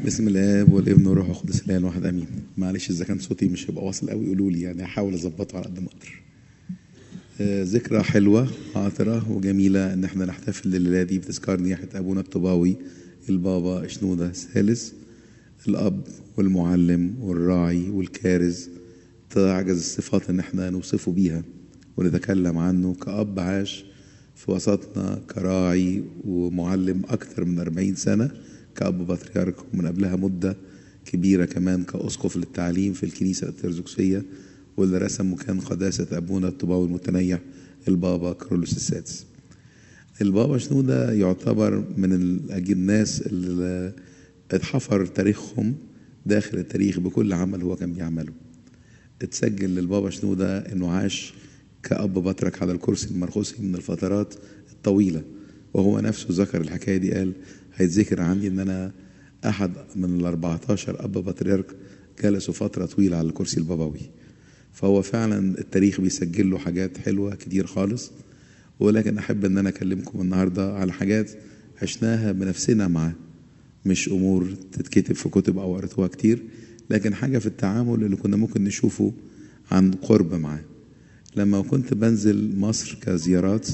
بسم الاب والابن والروح القدس الاله الواحد امين معلش اذا كان صوتي مش هيبقى واصل قوي قولوا لي يعني هحاول اظبطه على قد ما اقدر آه، ذكرى حلوه عاطره وجميله ان احنا نحتفل الليله دي بتذكار نياحه ابونا الطباوي البابا شنوده الثالث الاب والمعلم والراعي والكارز تعجز الصفات ان احنا نوصفه بيها ونتكلم عنه كأب عاش في وسطنا كراعي ومعلم أكثر من 40 سنة كأب بطريرك ومن قبلها مدة كبيرة كمان كأسقف للتعليم في الكنيسة الأرثوذكسية واللي رسم مكان قداسة أبونا الطباوي المتنيح البابا كارلوس السادس البابا شنودة يعتبر من الأج- الناس اللي اتحفر تاريخهم داخل التاريخ بكل عمل هو كان بيعمله اتسجل للبابا شنودة انه عاش كأب بطرك على الكرسي المرخوصي من الفترات الطويلة وهو نفسه ذكر الحكاية دي قال هيتذكر عندي ان انا احد من ال 14 اب بطريرك جلسوا فترة طويلة على الكرسي البابوي فهو فعلا التاريخ بيسجل له حاجات حلوة كتير خالص ولكن احب ان انا اكلمكم النهاردة على حاجات عشناها بنفسنا معاه مش امور تتكتب في كتب او قريتوها كتير لكن حاجه في التعامل اللي كنا ممكن نشوفه عن قرب معاه لما كنت بنزل مصر كزيارات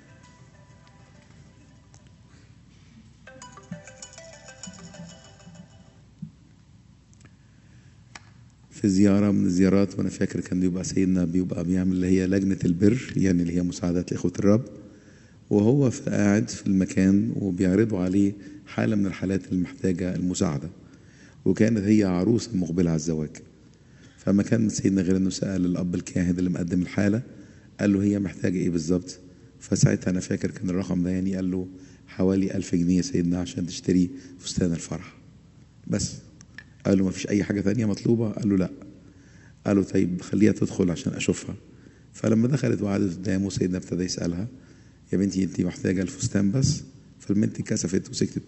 في زيارة من الزيارات وأنا فاكر كان بيبقى سيدنا بيبقى بيعمل اللي هي لجنة البر يعني اللي هي مساعدات لإخوة الرب وهو في قاعد في المكان وبيعرضوا عليه حالة من الحالات المحتاجة المساعدة وكانت هي عروسة مقبلة على الزواج فما كان سيدنا غير انه سأل الأب الكاهن اللي مقدم الحالة قال له هي محتاجة ايه بالظبط فساعتها أنا فاكر كان الرقم ده يعني قال له حوالي ألف جنيه يا سيدنا عشان تشتري فستان الفرح بس قال له ما فيش أي حاجة تانية مطلوبة قال له لا قال له طيب خليها تدخل عشان أشوفها فلما دخلت وقعدت قدامه سيدنا ابتدى يسألها يا بنتي انت محتاجة الفستان بس فالبنت كسفت وسكتت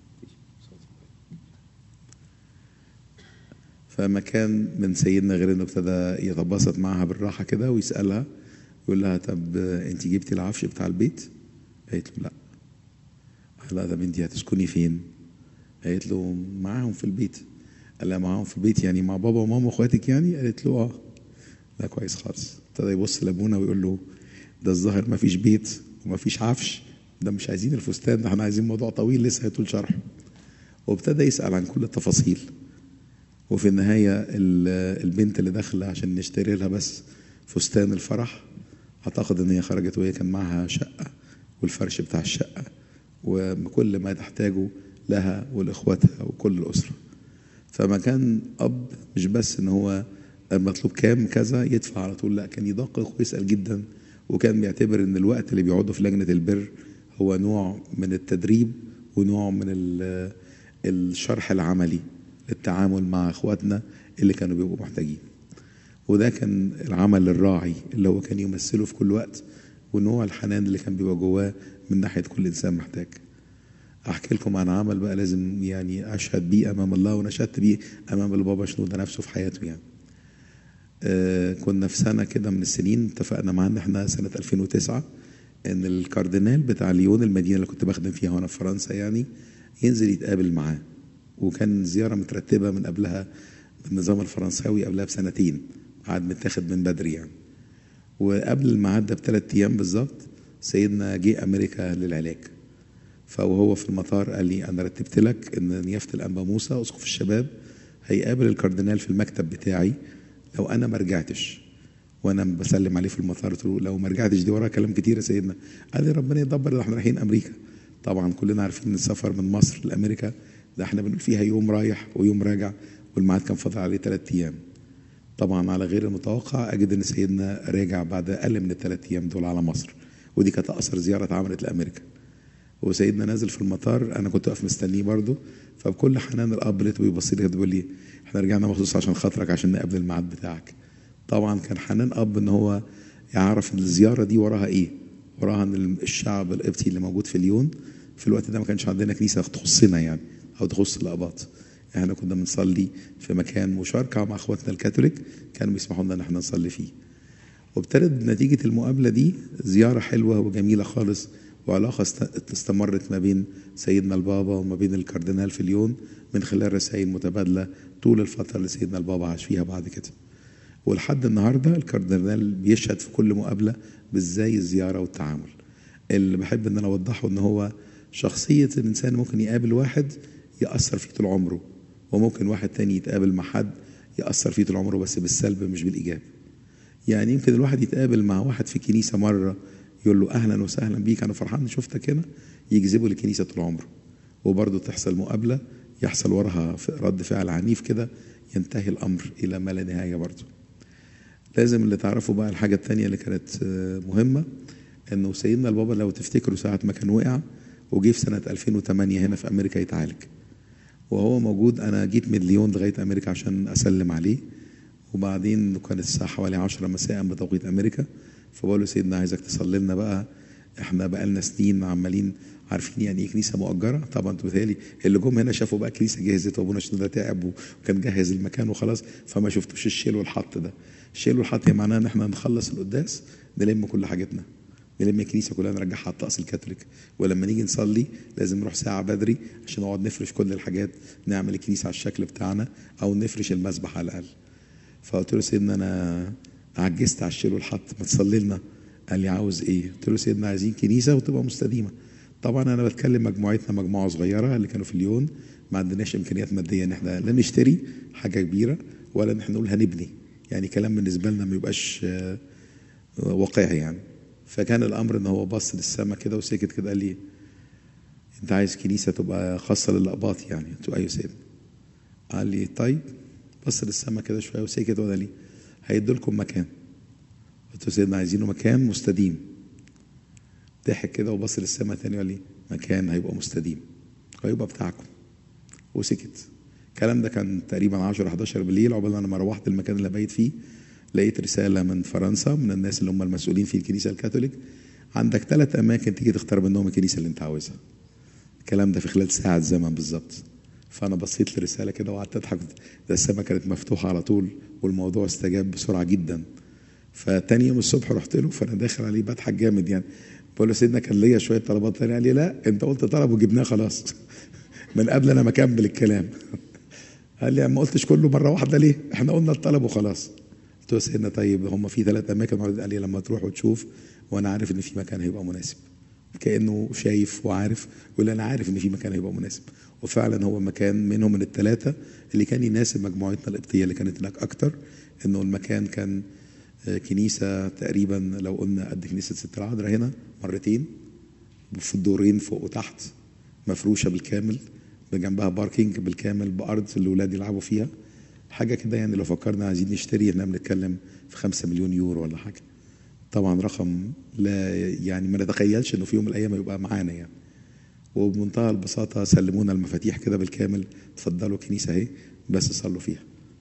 فما كان من سيدنا غير انه ابتدى يتبسط معها بالراحه كده ويسالها يقول لها طب انت جبتي العفش بتاع البيت؟ قالت له لا قال لها طب انت هتسكني فين؟ قالت له معاهم في البيت قال لها معاهم في البيت يعني مع بابا وماما واخواتك يعني؟ قالت له اه لا كويس خالص ابتدى يبص لابونا ويقول له ده الظاهر ما فيش بيت وما فيش عفش ده مش عايزين الفستان ده احنا عايزين موضوع طويل لسه هيطول شرحه وابتدى يسال عن كل التفاصيل وفي النهاية ال- البنت اللي داخلة عشان نشتري لها بس فستان الفرح أعتقد إن هي خرجت وهي كان معها شقة والفرش بتاع الشقة وكل ما تحتاجه لها ولإخواتها وكل الأسرة فما كان أب مش بس إن هو المطلوب كام كذا يدفع على طول لا كان يدقق ويسأل جدا وكان بيعتبر إن الوقت اللي بيقعده في لجنة البر هو نوع من التدريب ونوع من ال- الشرح العملي للتعامل مع اخواتنا اللي كانوا بيبقوا محتاجين وده كان العمل الراعي اللي هو كان يمثله في كل وقت ونوع الحنان اللي كان بيبقى جواه من ناحيه كل انسان محتاج احكي لكم عن عمل بقى لازم يعني اشهد بيه امام الله ونشهدت بيه امام البابا شنودة نفسه في حياته يعني آه كنا في سنه كده من السنين اتفقنا معاه ان احنا سنه 2009 ان الكاردينال بتاع ليون المدينه اللي كنت بخدم فيها وانا في فرنسا يعني ينزل يتقابل معاه وكان زياره مترتبه من قبلها بالنظام الفرنساوي قبلها بسنتين قعد متاخد من بدري يعني وقبل الميعاد ده بثلاث ايام بالظبط سيدنا جه امريكا للعلاج فوهو في المطار قال لي انا رتبت لك ان نيافه الانبا موسى اسقف الشباب هيقابل الكاردينال في المكتب بتاعي لو انا ما رجعتش وانا بسلم عليه في المطار قلت له لو ما رجعتش دي وراها كلام كتير يا سيدنا قال لي ربنا يدبر ده احنا رايحين امريكا طبعا كلنا عارفين ان السفر من مصر لامريكا ده احنا بنقول فيها يوم رايح ويوم راجع والميعاد كان فاضل عليه ثلاث ايام طبعا على غير المتوقع اجد ان سيدنا راجع بعد اقل من الثلاث ايام دول على مصر ودي كانت اقصر زياره اتعملت لامريكا وسيدنا نازل في المطار انا كنت واقف مستنيه برضه فبكل حنان الاب لقيته بيبص لي كده بيقول لي احنا رجعنا مخصوص عشان خاطرك عشان نقابل الميعاد بتاعك طبعا كان حنان اب ان هو يعرف ان الزياره دي وراها ايه وراها ان الشعب القبطي اللي موجود في ليون في الوقت ده ما كانش عندنا كنيسه تخصنا يعني او تخص الاباط احنا كنا بنصلي في مكان مشاركه مع اخواتنا الكاثوليك كانوا بيسمحوا لنا ان احنا نصلي فيه وابتدت نتيجه المقابله دي زياره حلوه وجميله خالص وعلاقة است- استمرت ما بين سيدنا البابا وما بين الكاردينال في اليون من خلال رسائل متبادلة طول الفترة اللي سيدنا البابا عاش فيها بعد كده ولحد النهارده الكاردينال بيشهد في كل مقابله بازاي الزياره والتعامل اللي بحب ان انا اوضحه ان هو شخصيه الانسان ممكن يقابل واحد ياثر فيه طول عمره وممكن واحد تاني يتقابل مع حد ياثر فيه طول عمره بس بالسلب مش بالايجاب يعني يمكن الواحد يتقابل مع واحد في كنيسه مره يقول له اهلا وسهلا بيك انا فرحان اني شفتك هنا يجذبه للكنيسه طول عمره وبرضه تحصل مقابله يحصل وراها ف- رد فعل عنيف كده ينتهي الامر الى ما لا نهايه برضه لازم اللي تعرفوا بقى الحاجة التانية اللي كانت آه، مهمة انه سيدنا البابا لو تفتكروا ساعة ما كان وقع وجه في سنة 2008 هنا في امريكا يتعالج وهو موجود انا جيت من ليون لغاية امريكا عشان اسلم عليه وبعدين كانت الساعة حوالي 10 مساء بتوقيت امريكا فبقول له سيدنا عايزك تصلي لنا بقى احنا بقى لنا سنين عمالين عارفين يعني ايه كنيسه مؤجره طبعا انتوا بتهيألي اللي جم هنا شافوا بقى كنيسه جهزت وابونا شنودة تعب وكان جهز المكان وخلاص فما شفتوش الشيل والحط ده الشيل والحط يعني معناه ان احنا نخلص القداس نلم كل حاجتنا نلم الكنيسه كلها نرجعها على الطقس الكاثوليك ولما نيجي نصلي لازم نروح ساعه بدري عشان نقعد نفرش كل الحاجات نعمل الكنيسه على الشكل بتاعنا او نفرش المسبح على الاقل فقلت له سيدنا انا عجزت على الشيل والحط ما تصلي لنا قال لي عاوز ايه قلت له سيدنا عايزين كنيسه وتبقى مستديمه طبعا انا بتكلم مجموعتنا مجموعه صغيره اللي كانوا في اليون ما عندناش امكانيات ماديه ان احنا لا نشتري حاجه كبيره ولا ان احنا نقول هنبني يعني كلام بالنسبه لنا ما يبقاش آه، واقعي يعني فكان الامر ان هو بص للسما كده وسكت كده قال لي انت عايز كنيسه تبقى خاصه للاقباط يعني قلت له ايوه سيدنا قال لي طيب بص للسما كده شويه وسكت وقال لي هيدوا لكم مكان قلت له سيدنا عايزينه مكان مستديم ضحك كده وبص للسما تاني وقال لي مكان هيبقى مستديم هيبقى بتاعكم وسكت الكلام ده كان تقريبا 10 11 بالليل عقبال انا ما روحت المكان اللي بقيت فيه لقيت رساله من فرنسا من الناس اللي هم المسؤولين في الكنيسه الكاثوليك عندك ثلاث اماكن تيجي تختار منهم الكنيسه اللي انت عاوزها الكلام ده في خلال ساعه زمن بالظبط فانا بصيت للرساله كده وقعدت اضحك ده السما كانت مفتوحه على طول والموضوع استجاب بسرعه جدا فتاني يوم الصبح رحت له فانا داخل عليه بضحك جامد يعني بقول له سيدنا كان ليا شويه طلبات تانية قال لي لا انت قلت طلب وجبناه خلاص من قبل انا ما اكمل الكلام قال لي ما قلتش كله مره واحده ليه؟ احنا قلنا الطلب وخلاص قلت له سيدنا طيب هم في ثلاث اماكن معروضين قال لي لما تروح وتشوف وانا عارف ان في مكان هيبقى مناسب كانه شايف وعارف ولا انا عارف ان في مكان هيبقى مناسب وفعلا هو مكان منهم من الثلاثه اللي كان يناسب مجموعتنا القبطيه اللي كانت هناك اكتر انه المكان كان آه، كنيسه تقريبا لو قلنا قد كنيسه ست العذراء هنا مرتين في الدورين فوق وتحت مفروشه بالكامل بجنبها باركينج بالكامل بارض الاولاد يلعبوا فيها حاجه كده يعني لو فكرنا عايزين نشتري احنا بنتكلم في خمسة مليون يورو ولا حاجه طبعا رقم لا يعني ما نتخيلش انه في يوم من الايام يبقى معانا يعني وبمنتهى البساطه سلمونا المفاتيح كده بالكامل اتفضلوا كنيسه اهي بس صلوا فيها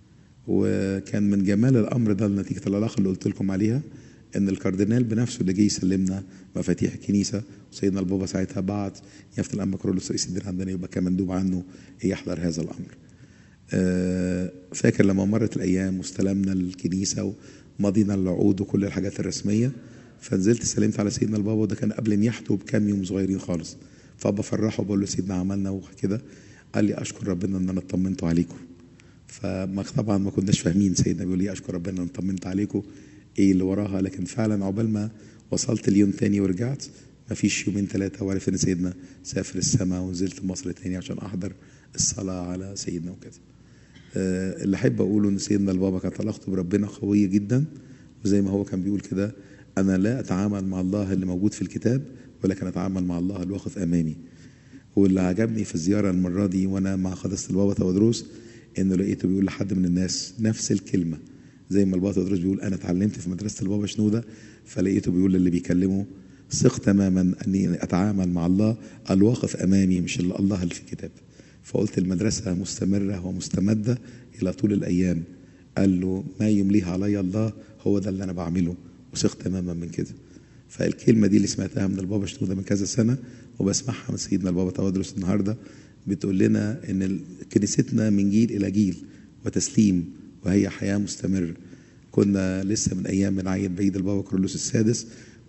وكان من جمال الامر ده نتيجه العلاقه اللي قلت لكم عليها ان الكاردينال بنفسه اللي جه يسلمنا مفاتيح الكنيسه وسيدنا البابا ساعتها بعت يافت الانبا كرولوس رئيس الدين عندنا يبقى كمندوب عنه يحضر هذا الامر. آه، فاكر لما مرت الايام واستلمنا الكنيسه ومضينا العقود وكل الحاجات الرسميه فنزلت سلمت على سيدنا البابا وده كان قبل نياحته بكام يوم صغيرين خالص فبفرحه بقول له سيدنا عملنا وكده قال لي اشكر ربنا ان انا اطمنت عليكم فما طبعا ما كناش فاهمين سيدنا بيقول لي اشكر ربنا ان طمنت عليكم ايه اللي وراها لكن فعلا عقبال ما وصلت اليوم تاني ورجعت ما فيش يومين ثلاثة وعرف ان سيدنا سافر السماء ونزلت مصر تاني عشان احضر الصلاة على سيدنا وكده آه، اللي احب اقوله ان سيدنا البابا كانت علاقته بربنا قوية جدا وزي ما هو كان بيقول كده انا لا اتعامل مع الله اللي موجود في الكتاب ولكن اتعامل مع الله الواقف امامي واللي عجبني في الزياره المره دي وانا مع قداسه البابا تودروس انه لقيته بيقول لحد من الناس نفس الكلمه زي ما البابا تودروس بيقول انا اتعلمت في مدرسه البابا شنوده فلقيته بيقول للي بيكلمه ثق تماما اني اتعامل مع الله الواقف امامي مش اللي الله اللي في الكتاب فقلت المدرسه مستمره ومستمده الى طول الايام قال له ما يمليه علي الله هو ده اللي انا بعمله وثق تماما من كده فالكلمه دي اللي سمعتها من البابا شنوده من كذا سنه وبسمعها من سيدنا البابا تودرس النهارده بتقول لنا ان ال- كنيستنا من جيل الى جيل وتسليم وهي حياه مستمره كنا لسه من ايام بنعيد بعيد البابا كرولوس السادس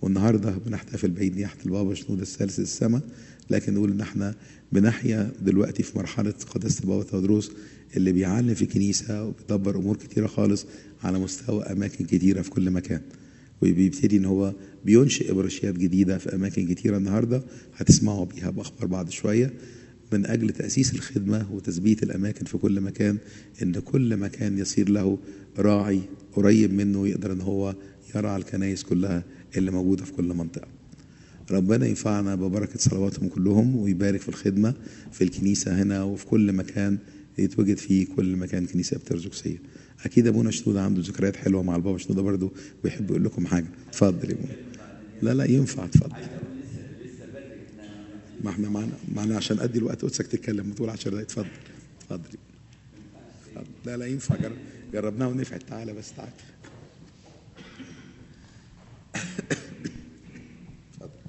والنهارده بنحتفل بعيد نياحه البابا شنود الثالث السماء لكن نقول ان احنا بنحيا دلوقتي في مرحله قداسه البابا تودروس اللي بيعلم في كنيسه وبيدبر امور كتيره خالص على مستوى اماكن كتيره في كل مكان وبيبتدي ان هو بينشئ ابرشيات جديده في اماكن كتيره النهارده هتسمعوا بيها باخبار بعد شويه من اجل تاسيس الخدمه وتثبيت الاماكن في كل مكان ان كل مكان يصير له راعي قريب منه يقدر ان هو يرعى الكنائس كلها اللي موجوده في كل منطقه. ربنا ينفعنا ببركه صلواتهم كلهم ويبارك في الخدمه في الكنيسه هنا وفي كل مكان يتوجد فيه كل مكان كنيسه بترزقسيه. اكيد ابونا شنوده عنده ذكريات حلوه مع البابا شنوده برضه ويحب يقول لكم حاجه. اتفضل يا ابونا. لا لا ينفع اتفضل. ما احنا معنا معنا عشان ادي الوقت قدسك تتكلم وتقول 10 دقايق اتفضل اتفضل لا لا ينفع جرب جربناها ونفعت تعالى بس تعالى